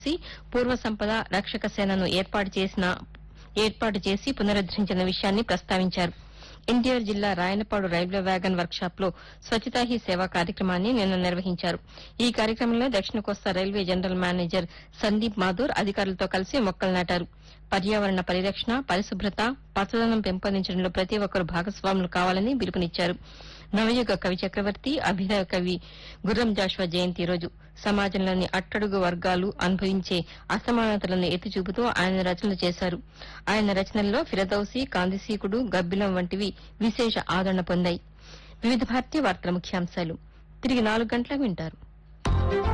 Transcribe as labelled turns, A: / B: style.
A: చేసి పూర్వ సంపద రక్షక సేనను ఏర్పాటు చేసిన ఏర్పాటు చేసి పునరుద్దరించిన విషయాన్ని ప్రస్తావించారు ఎన్టీఆర్ జిల్లా Rayanapadu railway wagon workshop లో స్వచ్ఛతా హీ సేవ కార్యక్రమాన్ని నిన్న నిర్వహించారు ఈ కార్యక్రమంలో దక్షిణ కోస్తా railway general manager Sandeep Mathur అధికారులతో కలిసి మొక్కలు నాటారు పర్యావరణ పరిరక్షణ పరిశుభ్రత పచ్చదనం పెంపొందించడంలో ప్రతి ఒక్కరూ భాగస్వాములు కావాలని పిలుపునిచ్చారు నవయుగ కవి చక్రవర్తి అభినవ కవి గుర్రం జాషువా జయంతి రోజు సమాజంలోని అట్టడుగు వర్గాలు అనుభవించే అసమానతలను ఎత్తి చూపుతూ ఆయన రచనలు చేశారు ఆయన రచనల్లో ఫిరదౌసి కాందిసీకుడు గబ్బిలం వంటివి విశేష ఆదరణ పొందాయి వివిధ భారతీయ వార్తల ముఖ్యాంశాలు తిరిగి నాలుగు గంటలకు వింటారు